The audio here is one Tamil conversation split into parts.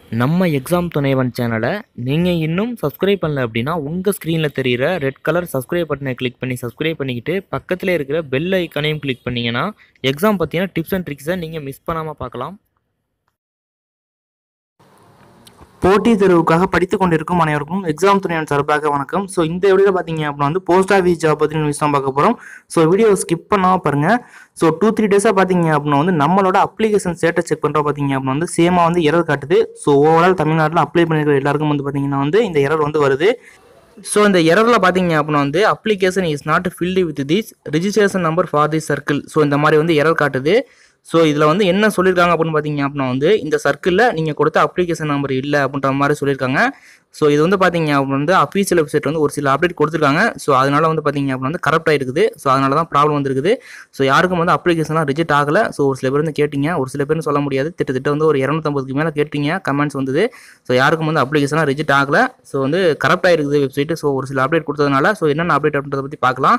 நம்ம எக்ஸாம் துணைவன் சேனலை நீங்கள் இன்னும் சப்ஸ்கிரைப் பண்ணல அப்படின்னா உங்கள் ஸ்க்ரீனில் தெரிகிற ரெட் கலர் சப்ஸ்கிரைப் பட்டனை கிளிக் பண்ணி சப்ஸ்கிரைப் பண்ணிக்கிட்டு பக்கத்தில் இருக்கிற பெல் ஐக்கனையும் கிளிக் பண்ணிங்கன்னா எக்ஸாம் பற்றின டிப்ஸ் அண்ட் ட்ரிக்ஸை நீங்கள் மிஸ் பண்ணாமல் பார்க்கலாம் போட்டித் தேர்வுக்காக படித்துக் கொண்டிருக்கும் அனைவருக்கும் எக்ஸாம் துணையான் சார்பாக வணக்கம் ஸோ இந்த வீடியோவில் பார்த்தீங்க அப்படின்னா வந்து போஸ்ட் ஆஃபீஸ் ஜாப் பற்றி நியூஸ் தான் பார்க்க போகிறோம் ஸோ வீடியோ ஸ்கிப் பண்ணாமல் பாருங்கள் ஸோ டூ த்ரீ டேஸாக பார்த்தீங்க அப்படின்னா வந்து நம்மளோட அப்ளிகேஷன் ஸ்டேட்டஸ் செக் பண்ணுறோம் பார்த்தீங்க அப்படின்னா வந்து சேமாக வந்து எரர் காட்டுது ஸோ ஓவரால் தமிழ்நாட்டில் அப்ளை பண்ணியிருக்கிற எல்லாருக்கும் வந்து பார்த்தீங்கன்னா வந்து இந்த எரர் வந்து வருது ஸோ இந்த எரரில் பார்த்தீங்க அப்படின்னா வந்து application is not filled with this registration number for the circle so இந்த மாதிரி வந்து எரர் காட்டுது ஸோ இதில் வந்து என்ன சொல்லியிருக்காங்க அப்படின்னு பார்த்தீங்க அப்படின்னா வந்து இந்த சர்க்கிளில் நீங்கள் கொடுத்த அப்ளிகேஷன் நம்பர் இல்லை அப்படின்ற மாதிரி சொல்லியிருக்காங்க ஸோ இது வந்து பார்த்தீங்க அப்படின்னா வந்து அஃபீஷியல் வெப்சைட் வந்து ஒரு சில அப்டேட் கொடுத்துருக்காங்க ஸோ அதனால வந்து பார்த்தீங்க அப்படின்னா வந்து கரப்ட் ஆகிருக்குது ஸோ அதனால தான் ப்ராப்ளம் வந்துருக்குது ஸோ யாருக்கும் வந்து அப்ளிகேஷன்லாம் ரிஜெக்ட் ஆகலை ஸோ ஒரு சில பேர் வந்து கேட்டிங்க ஒரு சில பேர்னு சொல்ல முடியாது திட்டத்தட்ட வந்து ஒரு இரநூத்தம்பதுக்கு மேலே கேட்டீங்க கமெண்ட்ஸ் வந்தது ஸோ யாருக்கும் வந்து அப்ளிகேஷன்லாம் ரிஜெக்ட் ஆகலை ஸோ வந்து கரப்ட் ஆகிருக்குது வெப்சைட்டு ஸோ ஒரு சில அப்டேட் கொடுத்ததுனால ஸோ என்னென்ன அப்டேட் அப்படின்றத பற்றி பார்க்கலாம்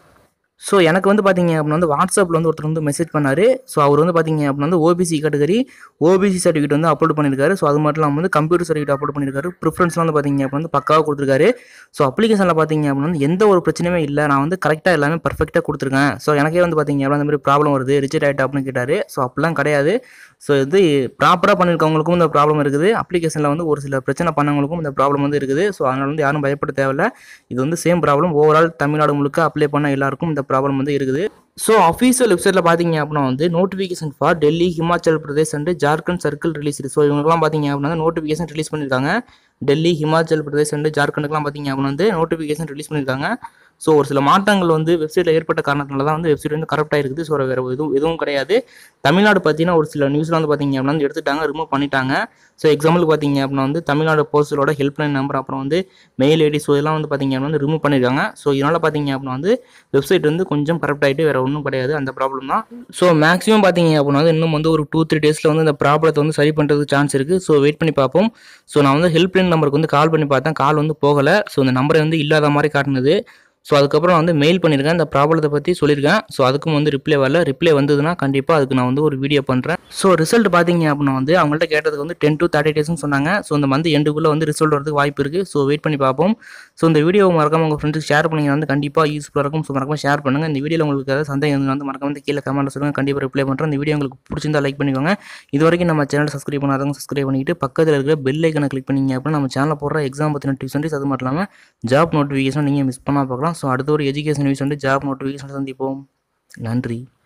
ஸோ எனக்கு வந்து பார்த்தீங்க அப்படின்னா வந்து வாட்ஸ்அப்பில் வந்து ஒருத்தர் வந்து மெசேஜ் பண்ணார் ஸோ அவர் வந்து பார்த்தீங்க அப்படின்னா வந்து ஓபிசி கேட்டகரி ஓபிசி சர்டிஃபிகேட் வந்து அப்லோட் பண்ணியிருக்காரு ஸோ அது மட்டும் இல்லாமல் வந்து கம்ப்யூட்டர் சர்டிஃபிகேட் அப்லோட் பண்ணியிருக்காரு ப்ரிஃபரன்ஸ்லாம் வந்து பார்த்தீங்க அப்படின்னா வந்து பக்காவாக கொடுத்துருக்காரு ஸோ அப்ளிகேஷனில் பார்த்தீங்க அப்படின்னா வந்து எந்த ஒரு பிரச்சனையுமே இல்லை நான் வந்து கரெக்டாக எல்லாமே பர்ஃபெக்டாக கொடுத்துருக்கேன் ஸோ எனக்கே வந்து பார்த்தீங்க அப்படின்னா இந்த மாதிரி ப்ராப்ளம் வருது ரிஜெக்ட் ஆகிட்டா அப்படின்னு கேட்டார் ஸோ அப்படிலாம் கிடையாது ஸோ இது ப்ராப்பராக பண்ணியிருக்கவங்களுக்கும் இந்த ப்ராப்ளம் இருக்குது அப்ளிகேஷனில் வந்து ஒரு சில பிரச்சனை பண்ணவங்களுக்கும் இந்த ப்ராப்ளம் வந்து இருக்குது ஸோ அதனால வந்து யாரும் பயப்பட தேவையில்ல இது வந்து சேம் ப்ராப்ளம் ஓவரால் தமிழ்நாடு முழுக்க அப்ளை பண்ண எல்லாருக்கும் இந்த ப்ராப்ளம் வந்து இருக்குது ஸோ அஃபீஷியல் வெப்சைட்டில் பார்த்தீங்க அப்படின்னா வந்து notification for Delhi Himachal Pradesh and Jharkhand circle release so இவங்கெல்லாம் பார்த்தீங்க அப்படின்னா நோட்டிஃபிகேஷன் ரிலீஸ் பண்ணியிருக்காங்க டெல்லி ஹிமாச்சல் பிரதேஷ் அண்ட் ஜார்க்கண்டுக்குலாம் பார்த்தீங்க அப்படின்னா வந்து நோட்டிஃபிகேஷன் ரிலீஸ் பண்ணியிருக்காங்க ஸோ ஒரு சில மாற்றங்கள் வந்து வெப்சைட்டில் ஏற்பட்ட காரணத்தினால தான் வந்து வெப்சைட் வந்து கரெக்டாக இருக்குது ஸோ வேறு எதுவும் எதுவும் கிடையாது தமிழ்நாடு பார்த்தீங்கன்னா ஒரு சில நியூஸ்லாம் வந்து பார்த்தீங்க அப்படின்னா வந்து எடுத்துட்டாங்க ரிமூவ் பண்ணிட்டாங்க ஸோ எக்ஸாம்பிளுக்கு பார்த்தீங்க அப்படின்னா வந்து தமிழ்நாடு போஸ்டலோட ஹெல்ப்லைன் நம்பர் அப்புறம் வந்து மெயில் ஐடி ஸோ இதெல்லாம் வந்து பார்த்தீங்க அப்படின்னா வந்து ரிமூவ் பண்ணியிருக்காங்க ஸோ இதனால் பார்த்தீங்க அப்படின்னா வந்து வெப்சைட் வந்து கொஞ்சம் கரெக்ட் ஆகிட்டு வேறு ஒன்றும் கிடையாது அந்த ப்ராப்ளம் தான் ஸோ மேக்ஸிமம் பார்த்தீங்க அப்படின்னா வந்து இன்னும் வந்து ஒரு டூ த்ரீ டேஸில் வந்து இந்த ப்ராப்ளத்தை வந்து சரி பண்ணுறதுக்கு சான்ஸ் இருக்குது ஸோ வெயிட் பண்ணி பார்ப்போம் ஸோ நான் வந்து ஹெல்ப்லைன் நம்பருக்கு வந்து கால் பண்ணி பார்த்தேன் கால் வந்து போகலை ஸோ இந்த நம்பரை வந்து இல்லாத மாதிரி காட்டுனது ஸோ அதுக்கப்புறம் நான் வந்து மெயில் பண்ணியிருக்கேன் இந்த ப்ராப்ளத்தை பற்றி சொல்லியிருக்கேன் ஸோ அதுக்கும் வந்து ரிப்ளை வரல ரிப்ளை வந்ததுன்னா கண்டிப்பாக அதுக்கு நான் வந்து ஒரு வீடியோ பண்ணுறேன் ஸோ ரிசல்ட் பார்த்தீங்க அப்படின்னா வந்து அவங்கள்ட்ட கேட்டதுக்கு வந்து டென் டு தேர்ட்டி டேஸ்னு சொன்னாங்க ஸோ இந்த மந்த் எண்டுக்குள்ளே வந்து ரிசல்ட் வரதுக்கு வாய்ப்பு இருக்குது ஸோ வெயிட் பண்ணி பார்ப்போம் ஸோ இந்த வீடியோ மறக்காம உங்கள் ஃப்ரெண்ட்ஸுக்கு ஷேர் பண்ணிங்கன்னா வந்து கண்டிப்பாக யூஸ்ஃபுல்லாக இருக்கும் ஸோ மறக்காம ஷேர் பண்ணுங்கள் இந்த வீடியோவில் உங்களுக்கு ஏதாவது சந்தேகம் இருந்தால் வந்து மறக்காம வந்து கீழே கமெண்ட்டில் சொல்லுங்கள் கண்டிப்பாக ரிப்ளை பண்ணுறேன் இந்த வீடியோ உங்களுக்கு பிடிச்சிருந்தா லைக் பண்ணிக்கோங்க இது வரைக்கும் நம்ம சேனல் சப்ஸ்கிரைப் பண்ணாதவங்க சப்ஸ்கிரைப் பண்ணிட்டு பக்கத்தில் இருக்கிற பெல் ஐக்கனை கிளிக் பண்ணிங்க அப்படின்னா நம்ம சேனலில் போடுற எக்ஸாம் பற்றின டிப்ஸ் அது மட்டும் இல்லாமல் ஜாப் நோட்டிஃபிகேஷன் நீங்கள் மிஸ் பண்ணால் பார்க்கலாம் ஸோ அடுத்த ஒரு எஜுகேஷன் நியூஸ் வந்து ஜாப் நோட்டிஃபிகேஷன் சந்திப்போம் நன்றி